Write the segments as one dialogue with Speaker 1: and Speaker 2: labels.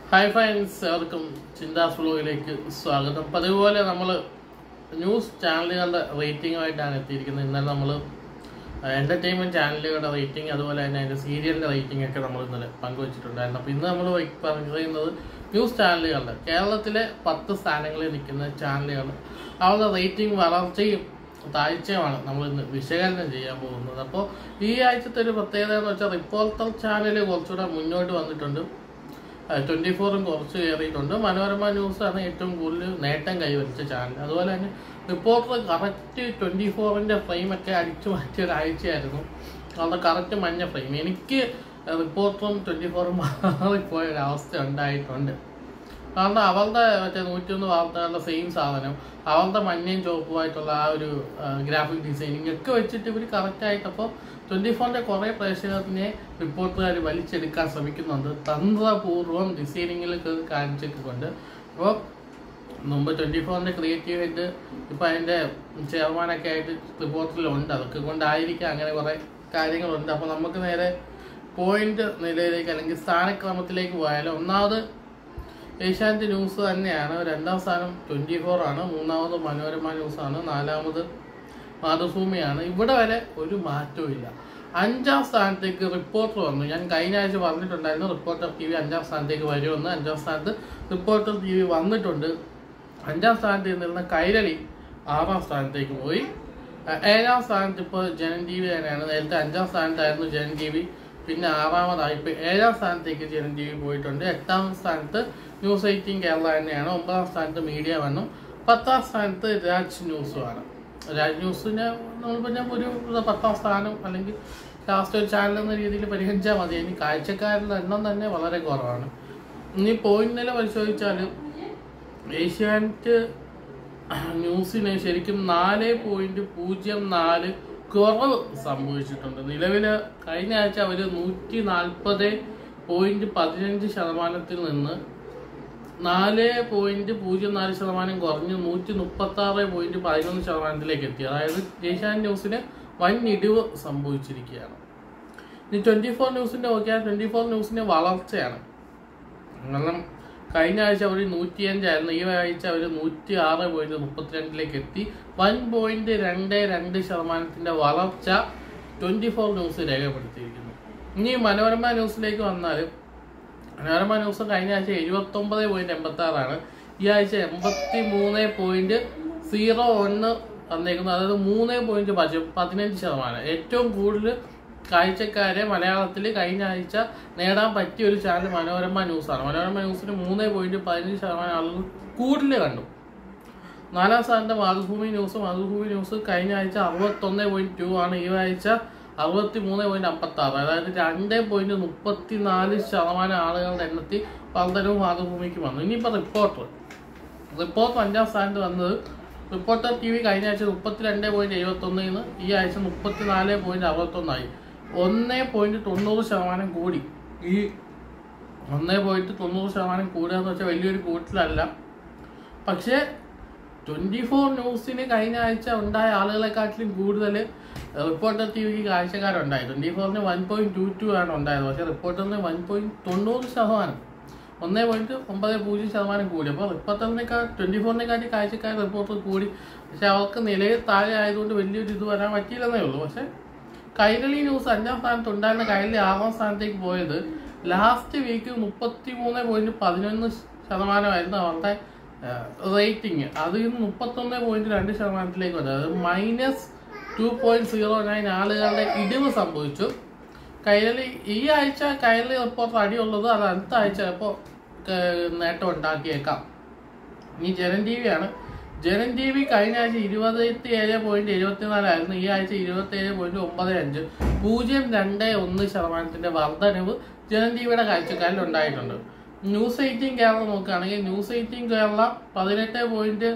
Speaker 1: hi friends എവർക്കും ചിന്താസ് ഫ്ലോയിലേക്ക് സ്വാഗതം പതിവ് പോലെ നമ്മൾ ന്യൂസ് ചാനലുകളുടെ റേറ്റിംഗുമായിട്ടാണ് എത്തിയിരിക്കുന്നത് ഇന്നലെ നമ്മൾ എൻ്റർടൈൻമെൻറ്റ് ചാനലുകളുടെ റേറ്റിംഗ് അതുപോലെ തന്നെ അതിൻ്റെ സീരിയലിൻ്റെ റേറ്റിംഗ് ഒക്കെ നമ്മൾ ഇന്നലെ പങ്കുവച്ചിട്ടുണ്ടായിരുന്നു അപ്പോൾ ഇന്ന് നമ്മൾ പറയുന്നത് ന്യൂസ് ചാനലുകളുടെ കേരളത്തിലെ പത്ത് സ്ഥാനങ്ങളിൽ നിൽക്കുന്ന ചാനലുകൾ അവരുടെ റേറ്റിംഗ് വളർച്ചയും താഴ്ചയുമാണ് നമ്മൾ ഇന്ന് വിശകലനം ചെയ്യാൻ പോകുന്നത് അപ്പോൾ ഈ ആഴ്ചത്തെ ഒരു പ്രത്യേകത എന്ന് വെച്ചാൽ റിപ്പോർട്ടർ ചാനൽ കുറച്ചുകൂടെ മുന്നോട്ട് വന്നിട്ടുണ്ട് ട്വൻറ്റി ഫോറും കുറച്ച് കയറിയിട്ടുണ്ട് മനോരമ ന്യൂസാണ് ഏറ്റവും കൂടുതൽ നേട്ടം കൈവരിച്ച ചാനൽ അതുപോലെ തന്നെ റിപ്പോർട്ടർ കറക്റ്റ് ട്വൻറ്റി ഫോറിൻ്റെ ഫ്രെയിമൊക്കെ അടിച്ചു മാറ്റിയ ഒരാഴ്ചയായിരുന്നു അവരുടെ കറക്റ്റ് മഞ്ഞ ഫ്രെയിം എനിക്ക് റിപ്പോർട്ടറും ട്വൻറ്റി ഫോറും മാറിപ്പോയ ഒരു അവസ്ഥ ഉണ്ടായിട്ടുണ്ട് കാരണം അവരുടെ മറ്റേ നൂറ്റിയൊന്ന് വാർത്തകളുടെ സെയിം സാധനം അവരുടെ മഞ്ഞയും ചുവപ്പുമായിട്ടുള്ള ആ ഒരു ഗ്രാഫിക് ഡിസൈനിങ് ഒക്കെ വെച്ചിട്ട് ഇവർ കറക്റ്റായിട്ട് അപ്പോൾ ട്വൻറ്റി ഫോറിൻ്റെ കുറേ പ്രേക്ഷകത്തിനെ റിപ്പോർട്ടുകാർ വലിച്ചെടുക്കാൻ ശ്രമിക്കുന്നുണ്ട് തന്ത്രപൂർവ്വം ഡിസൈനിങ്ങിൽ കാണിച്ചൊക്കെ കൊണ്ട് അപ്പോൾ മുമ്പ് ട്വൻറ്റി ഫോറിൻ്റെ ക്രിയേറ്റീവ് ഹെഡ് ഇപ്പോൾ അതിൻ്റെ ചെയർമാനൊക്കെ ആയിട്ട് റിപ്പോർട്ടിലുണ്ട് അതൊക്കെ കൊണ്ടായിരിക്കാം അങ്ങനെ കുറേ കാര്യങ്ങളുണ്ട് അപ്പോൾ നമുക്ക് നേരെ പോയിന്റ് നിലയിലേക്ക് അല്ലെങ്കിൽ സ്ഥാനക്രമത്തിലേക്ക് പോയാലും ഒന്നാമത് ഏഷ്യാനെറ്റ് ന്യൂസ് തന്നെയാണ് രണ്ടാം സ്ഥാനം ട്വൻറ്റി ഫോർ ആണ് മൂന്നാമത് മനോരമ ന്യൂസാണ് നാലാമത് മാതൃഭൂമിയാണ് ഇവിടെ വരെ ഒരു മാറ്റവും ഇല്ല അഞ്ചാം സ്ഥാനത്തേക്ക് റിപ്പോർട്ടർ വന്നു ഞാൻ കഴിഞ്ഞ ആഴ്ച പറഞ്ഞിട്ടുണ്ടായിരുന്നു റിപ്പോർട്ടർ ടി വി അഞ്ചാം സ്ഥാനത്തേക്ക് വരുമെന്ന് അഞ്ചാം സ്ഥാനത്ത് റിപ്പോർട്ടർ ടി വി വന്നിട്ടുണ്ട് അഞ്ചാം സ്ഥാനത്ത് നിന്നിരുന്ന കൈരളി ആറാം സ്ഥാനത്തേക്ക് പോയി ഏഴാം സ്ഥാനത്ത് ഇപ്പോൾ ജനൻ ടി വി തന്നെയാണ് നേരത്തെ അഞ്ചാം സ്ഥാനത്തായിരുന്നു ജനൻ ടി വി പിന്നെ ആറാമതായി ഇപ്പോൾ ഏഴാം സ്ഥാനത്തേക്ക് ജനൻ ടി വി പോയിട്ടുണ്ട് എട്ടാം സ്ഥാനത്ത് ന്യൂസ് എയ്റ്റീൻ കേരള തന്നെയാണ് ഒമ്പതാം സ്ഥാനത്ത് മീഡിയ വന്നു പത്താം സ്ഥാനത്ത് രാജ് ന്യൂസുമാണ് രാജ് ന്യൂസിനെ നമ്മളിപ്പോൾ ഞാൻ ഒരു പത്താം സ്ഥാനം അല്ലെങ്കിൽ ലാസ്റ്റ് ഒരു ചാനൽ എന്ന രീതിയിൽ പരിഗണിച്ചാൽ മതി ഇനി കാഴ്ചക്കാരുടെ എണ്ണം തന്നെ വളരെ കുറവാണ് ഇനി പോയിന്റ് നില പരിശോധിച്ചാൽ ഏഷ്യാനെറ്റ് ന്യൂസിന് ശരിക്കും നാല് പോയിന്റ് പൂജ്യം നാല് കുറവ് സംഭവിച്ചിട്ടുണ്ട് നിലവിൽ കഴിഞ്ഞ ആഴ്ച അവർ നൂറ്റി നാൽപ്പത് പോയിന്റ് പതിനഞ്ച് ശതമാനത്തിൽ നിന്ന് നാല് പോയിന്റ് പൂജ്യം നാല് ശതമാനം കുറഞ്ഞ് നൂറ്റി മുപ്പത്തി ആറ് പോയിന്റ് പതിനൊന്ന് ശതമാനത്തിലേക്ക് എത്തി അതായത് ഏഷ്യാനെറ്റ് ന്യൂസിന് വൻ ഇടിവ് സംഭവിച്ചിരിക്കുകയാണ് ഇനി ട്വന്റി ഫോർ ന്യൂസിന്റെ നോക്കിയാൽ ട്വന്റി ഫോർ ന്യൂസിന്റെ വളർച്ചയാണ് കാരണം കഴിഞ്ഞ ആഴ്ച അവർ നൂറ്റിയഞ്ചായിരുന്നു ഈ ആഴ്ച അവർ നൂറ്റി ആറ് പോയിന്റ് മുപ്പത്തിരണ്ടിലേക്ക് എത്തി വൺ പോയിന്റ് രണ്ട് രണ്ട് ശതമാനത്തിന്റെ വളർച്ച ട്വന്റി ഫോർ ന്യൂസ് രേഖപ്പെടുത്തിയിരിക്കുന്നു ഇനി മനോരമ ന്യൂസിലേക്ക് വന്നാൽ മനോരമ ന്യൂസ് കഴിഞ്ഞ ആഴ്ച എഴുപത്തി ഒമ്പത് പോയിന്റ് എൺപത്തി ആറാണ് ഈ ആഴ്ച എൺപത്തി മൂന്ന് പോയിന്റ് സീറോ ഒന്ന് വന്നേക്കുന്നത് അതായത് മൂന്ന് പോയിന്റ് പതിനഞ്ച് ശതമാനം ഏറ്റവും കൂടുതൽ കാഴ്ചക്കാരെ മലയാളത്തിൽ കഴിഞ്ഞ ആഴ്ച നേടാൻ പറ്റിയ ഒരു ചാനൽ മനോരമ ന്യൂസാണ് മനോരമ ന്യൂസിന് മൂന്ന് പോയിന്റ് പതിനഞ്ച് ശതമാനം ആളുകൾ കൂടുതൽ കണ്ടു നാലാം സ്ഥാനത്തെ മാതൃഭൂമി ന്യൂസ് മാതൃഭൂമി ന്യൂസ് കഴിഞ്ഞ ആഴ്ച അറുപത്തൊന്ന് പോയിന്റ് ടു ആണ് ഈ ആഴ്ച അറുപത്തി മൂന്ന് പോയിന്റ് അമ്പത്തി ആറ് അതായത് രണ്ട് പോയിന്റ് മുപ്പത്തി നാല് ശതമാനം ആളുകളുടെ എണ്ണത്തിൽ വർധനവും മാതൃഭൂമിക്ക് വന്നു ഇനിയിപ്പോൾ റിപ്പോർട്ടർ റിപ്പോർട്ടർ അഞ്ചാം സ്ഥാനത്ത് വന്നത് റിപ്പോർട്ടർ ടി വി കഴിഞ്ഞ ആഴ്ച മുപ്പത്തിരണ്ട് പോയിന്റ് എഴുപത്തൊന്നിൽ നിന്ന് ഈ ആഴ്ച മുപ്പത്തിനാല് പോയിന്റ് അറുപത്തൊന്നായി ഒന്ന് പോയിന്റ് തൊണ്ണൂറ് ശതമാനം കൂടി ഈ ഒന്ന് പോയിന്റ് തൊണ്ണൂറ് ശതമാനം കൂടുക എന്ന് വെച്ചാൽ വലിയൊരു കൂട്ടിലല്ല പക്ഷേ ട്വൻറ്റി ഫോർ ന്യൂസിന് കഴിഞ്ഞ ആഴ്ച ഉണ്ടായ ആളുകളെക്കാട്ടിലും കൂടുതൽ റിപ്പോർട്ടർ ടി വിക്ക് കാഴ്ചക്കാരുണ്ടായി ട്വൻറ്റി ഫോറിന് വൺ പോയിന്റ് ടു ടു ആണ് ഉണ്ടായത് പക്ഷേ റിപ്പോർട്ടറിന് വൺ പോയിന്റ് തൊണ്ണൂറ് ശതമാനം ഒന്നേ പോയിന്റ് ഒമ്പത് പൂജ്യം ശതമാനം കൂടി അപ്പോൾ റിപ്പോർട്ടറിനേക്കാൾ ട്വൻറ്റി ഫോറിനെക്കാട്ടി കാഴ്ചക്കാർ റിപ്പോർട്ടർ കൂടി പക്ഷെ അവർക്ക് നിലയിൽ താഴെ ആയതുകൊണ്ട് വലിയൊരു ഇത് വരാൻ പറ്റിയില്ലെന്നേ ഉള്ളൂ പക്ഷേ കൈരളി ന്യൂസ് അഞ്ചാം സ്ഥാനത്ത് ഉണ്ടായിരുന്ന കൈരളി ആറാം സ്ഥാനത്തേക്ക് പോയത് ലാസ്റ്റ് വീക്ക് മുപ്പത്തി മൂന്ന് പോയിന്റ് പതിനൊന്ന് ശതമാനമായിരുന്നു അവരുടെ റേറ്റിംഗ് അതിൽ നിന്ന് മുപ്പത്തൊന്ന് പോയിന്റ് രണ്ട് ശതമാനത്തിലേക്ക് വന്നത് അതായത് minus two point zero nine ആളുകളുടെ ഇടിവ് സംഭവിച്ചു കൈരളി ഈ ആഴ്ച കൈരളി റിപ്പോർട്ടർ അടിയുള്ളത് അത് അടുത്ത ആഴ്ച ചിലപ്പോൾ നേട്ടം ഉണ്ടാക്കിയേക്കാം ഇനി ജനൻ ടി വി ആണ് ജനൻ ടി വി കഴിഞ്ഞ ആഴ്ച ഇരുപത്തി ഏഴ് പോയിന്റ് എഴുപത്തിനാലായിരുന്നു ഈ ആഴ്ച ഇരുപത്തി ഏഴ് പോയിന്റ് ഒമ്പത് അഞ്ച് പൂജ്യം രണ്ട് ഒന്ന് ശതമാനത്തിന്റെ വർധനവ് ജനൻ ടി വിയുടെ കാഴ്ചക്കാരിൽ ഉണ്ടായിട്ടുണ്ട് ന്യൂസ് എയ്റ്റീൻ കേരള നോക്കുകയാണെങ്കിൽ ന്യൂസ് എയ്റ്റീൻ കേരള പതിനെട്ട് പോയിന്റ്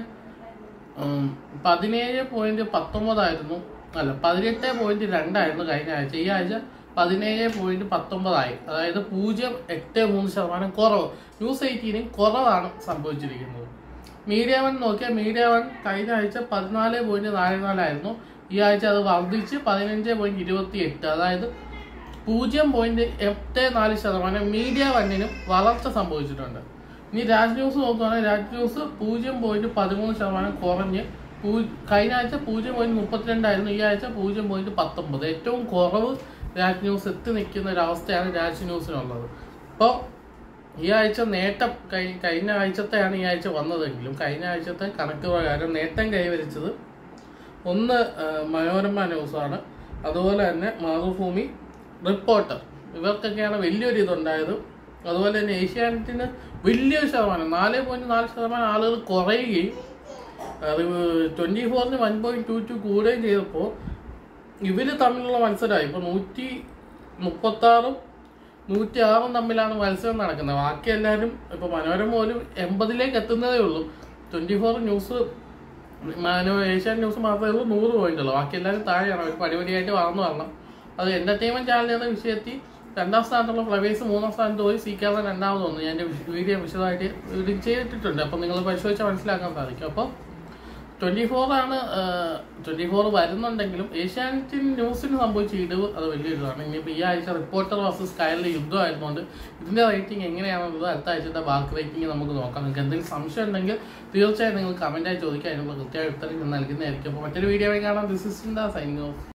Speaker 1: പതിനേഴ് പോയിന്റ് പത്തൊമ്പതായിരുന്നു അല്ല പതിനെട്ട് പോയിന്റ് രണ്ടായിരുന്നു കഴിഞ്ഞ ആഴ്ച ഈ ആഴ്ച പതിനേഴ് പോയിന്റ് പത്തൊമ്പതായി അതായത് പൂജ്യം എട്ട് മൂന്ന് ശതമാനം കുറവ് ന്യൂസ് എയ്റ്റീനും കുറവാണ് സംഭവിച്ചിരിക്കുന്നത് മീഡിയ വൺ നോക്കിയാൽ മീഡിയ വൺ കഴിഞ്ഞ ആഴ്ച പതിനാല് പോയിന്റ് നാല് നാലായിരുന്നു ഈ ആഴ്ച അത് വർദ്ധിച്ച് പതിനഞ്ച് പോയിന്റ് ഇരുപത്തി എട്ട് അതായത് പൂജ്യം പോയിന്റ് എട്ട് നാല് ശതമാനം മീഡിയ വണ്ണിനും വളർച്ച സംഭവിച്ചിട്ടുണ്ട് ഇനി രാജ് ന്യൂസ് നോക്കുകയാണെങ്കിൽ രാജ് ന്യൂസ് പൂജ്യം പോയിന്റ് പതിമൂന്ന് ശതമാനം കുറഞ്ഞ് പൂ- കഴിഞ്ഞ ആഴ്ച പൂജ്യം പോയിന്റ് മുപ്പത്തിരണ്ടായിരുന്നു ഈ ആഴ്ച പൂജ്യം പോയിന്റ് പത്തൊമ്പത് ഏറ്റവും കുറവ് രാജ് ന്യൂസ് എത്തി നിൽക്കുന്ന ഒരു അവസ്ഥയാണ് രാജ് ന്യൂസിനുള്ളത് അപ്പോൾ ഈ ആഴ്ച നേട്ടം കഴി- കഴിഞ്ഞ ആഴ്ചത്തെയാണ് ഈ ആഴ്ച വന്നതെങ്കിലും കഴിഞ്ഞ ആഴ്ചത്തെ കണക്ക് പ്രകാരം നേട്ടം കൈവരിച്ചത് ഒന്ന് ആ, മനോരമ ന്യൂസാണ് അതുപോലെ തന്നെ മാതൃഭൂമി റിപ്പോർട്ടർ ഇവർക്കൊക്കെയാണ് വലിയൊരു ഇതുണ്ടായത് അതുപോലെ തന്നെ ഏഷ്യാനെറ്റിന് വലിയൊരു ശതമാനം നാല് പോയിന്റ് നാല് ശതമാനം ആളുകൾ കുറയുകയും ട്വന്റി ഫോറിന് വൺ പോയിന്റ് ടു ടു കൂടുകയും ചെയ്തപ്പോൾ ഇവര് തമ്മിലുള്ള മത്സരമായി ഇപ്പൊ നൂറ്റി മുപ്പത്തി ആറും നൂറ്റി ആറും തമ്മിലാണ് മത്സരം നടക്കുന്നത് ബാക്കി എല്ലാവരും ഇപ്പൊ മനോരമ പോലും എൺപതിലേക്ക് എത്തുന്നതേ ഉള്ളൂ ട്വന്റി ഫോർ ന്യൂസ് മനോ ഏഷ്യാൻ ന്യൂസ് മാത്രമേ ഉള്ളൂ നൂറ് പോയിന്റ് ഉള്ളൂ ബാക്കി എല്ലാവരും താഴെയാണ് അവർ പടിപടിയായിട്ട് വളർന്നു വരണം അത് എന്റർടൈൻമെന്റ് ചാനലിന്റെ വിഷയത്തിൽ രണ്ടാം സ്ഥാനത്തുള്ള ഫ്ലവേഴ്സ് മൂന്നാം സ്ഥാനത്ത് പോയി സി കേരളം രണ്ടാമത് വന്നു ഞാൻ എൻ്റെ വീഡിയോ വിശദമായിട്ട് ഇത് ചെയ്തിട്ടുണ്ട് അപ്പം നിങ്ങൾ പരിശോധിച്ചാൽ മനസ്സിലാക്കാൻ സാധിക്കും അപ്പോൾ ട്വന്റി ഫോർ ആണ് ട്വന്റി ഫോർ വരുന്നുണ്ടെങ്കിലും ഏഷ്യാനെറ്റ് ന്യൂസിന് സംഭവിച്ച ഇടിവ് അത് വലിയ ഇതാണ് ഇനിയിപ്പോൾ ഈ ആഴ്ച റിപ്പോർട്ടർ വേഴ്സസ് കയറിലെ യുദ്ധമായതുകൊണ്ട് ഇതിന്റെ റേറ്റിംഗ് എങ്ങനെയാണെന്നുള്ളത് അടുത്ത ആഴ്ചത്തെ ബാക്ക് റേറ്റിംഗ് നമുക്ക് നോക്കാം നിങ്ങൾക്ക് എന്തെങ്കിലും സംശയം ഉണ്ടെങ്കിൽ തീർച്ചയായും നിങ്ങൾ കമന്റായി ചോദിക്കുക അതിനുള്ള കൃത്യമായ ഉത്തരം ഞാൻ നൽകുന്നതായിരിക്കും അപ്പോൾ മറ്റൊരു വീഡിയോ കാണാം ദിസ് ഇസ് സൈനിങ് ഓഫ്